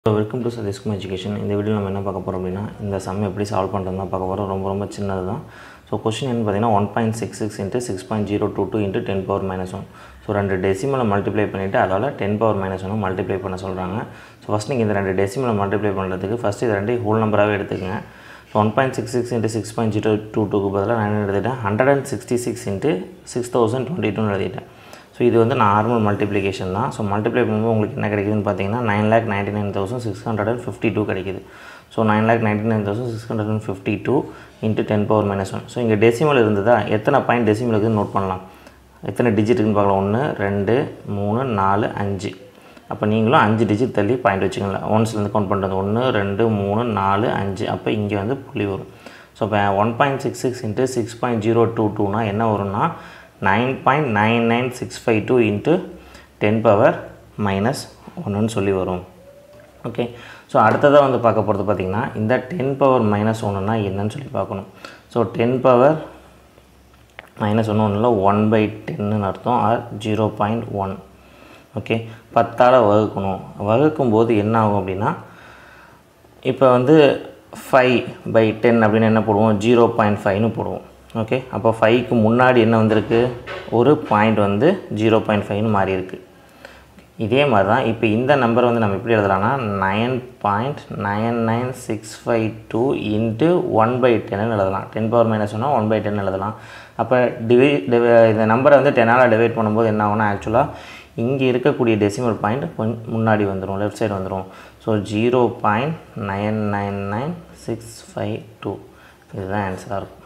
welcome to Satishkumar education இந்த video நம்ம என்ன பார்க்க போகிறோம் அப்படின்னா இந்த சம் எப்படி சால்வ் பண்ணுறது தான் பார்க்க போகிறோம் ரொம்ப ரொம்ப சின்னது தான் ஸோ கொஸ்டின் என்ன பார்த்தீங்கன்னா one point six six into six point zero two two into ten power minus one so ரெண்டு டெசிமலை மல்டிப்ளை பண்ணிவிட்டு அதால் டென் பவர் மைனஸ் ஒன்று மல்டிப்ளை பண்ண சொல்கிறாங்க ஸோ ஃபஸ்ட் நீங்கள் இந்த ரெண்டு டெசிமலை மல்டிப்ளை பண்ணுறதுக்கு ஃபஸ்ட்டு இது ரெண்டையும் ஹோல் நம்பராகவே எடுத்துக்கங்க so one point six six into six point zero two டூக்கு பதிலாக நான் என்ன எழுதிட்டேன் hundred and sixty six into six thousand twenty டூன்னு எழுதிட்டேன் ஸோ இது வந்து நார்மல் மல்டிப்ளிகேஷன் தான் ஸோ மல்டிப்ளை பண்ணும்போது உங்களுக்கு என்ன கிடைக்குதுன்னு பார்த்தீங்கன்னா nine lakh ninety nine thousand six hundred and fifty two கிடைக்குது so nine lakh ninety nine thousand six hundred and fifty two into ten power minus one so இங்கே டெசிமல் இருந்ததா எத்தனை பாயிண்ட் டெசிமல் இருக்குதுன்னு நோட் பண்ணலாம் எத்தனை டிஜிட் இருக்குன்னு பார்க்கலாம் ஒன்று ரெண்டு மூணு நாலு அஞ்சு அப்போ நீங்களும் அஞ்சு டிஜிட் தள்ளி பாயிண்ட் வச்சுக்கலாம் ஒன்ஸ்லேருந்து கவுண்ட் பண்ணுறது ஒன்று ரெண்டு மூணு நாலு அஞ்சு அப்போ இங்கே வந்து புள்ளி வரும் ஸோ இப்போ one point six six into six point zero two டூனா என்ன வரும்னா nine point nine nine six five two into ten power minus ஒன்றுன்னு சொல்லி வரும் ஓகே ஸோ அடுத்ததாக வந்து பார்க்க போகிறது பார்த்திங்கன்னா இந்த டென் பவர் மைனஸ் ஒன்றுனா என்னன்னு சொல்லி பார்க்கணும் ஸோ டென் பவர் மைனஸ் ஒன்று ஒன்றில் ஒன் பை டென்னு அர்த்தம் or zero point one okay பத்தால் வகுக்கணும் வகுக்கும் போது என்ன ஆகும் அப்படின்னா இப்போ வந்து ஃபைவ் பை டென் அப்படின்னு என்ன போடுவோம் ஜீரோ பாயிண்ட் ஃபைவ்னு போடுவோம் ஓகே அப்போ ஃபைவ்க்கு முன்னாடி என்ன வந்திருக்கு ஒரு பாயிண்ட் வந்து ஜீரோ பாயிண்ட் ஃபைவ்னு மாறி இருக்கு இதே மாதிரி தான் இப்போ இந்த நம்பர் வந்து நம்ம எப்படி எழுதலாம்னா nine point nine nine six five two into one by டென்னு எழுதலாம் டென் பவர் மைனஸ் ஒன்னா ஒன் பை டென் எழுதலாம் அப்போ டிவி இந்த நம்பரை வந்து டென்னால் டிவைட் பண்ணும்போது என்ன ஆகும்னா ஆக்சுவலாக இங்கே இருக்கக்கூடிய டெசிமல் பாயிண்ட் கொஞ்சம் முன்னாடி வந்துடும் லெஃப்ட் சைடு வந்துடும் so zero point nine nine nine six five two இதுதான் ஆன்சராக இருக்கும்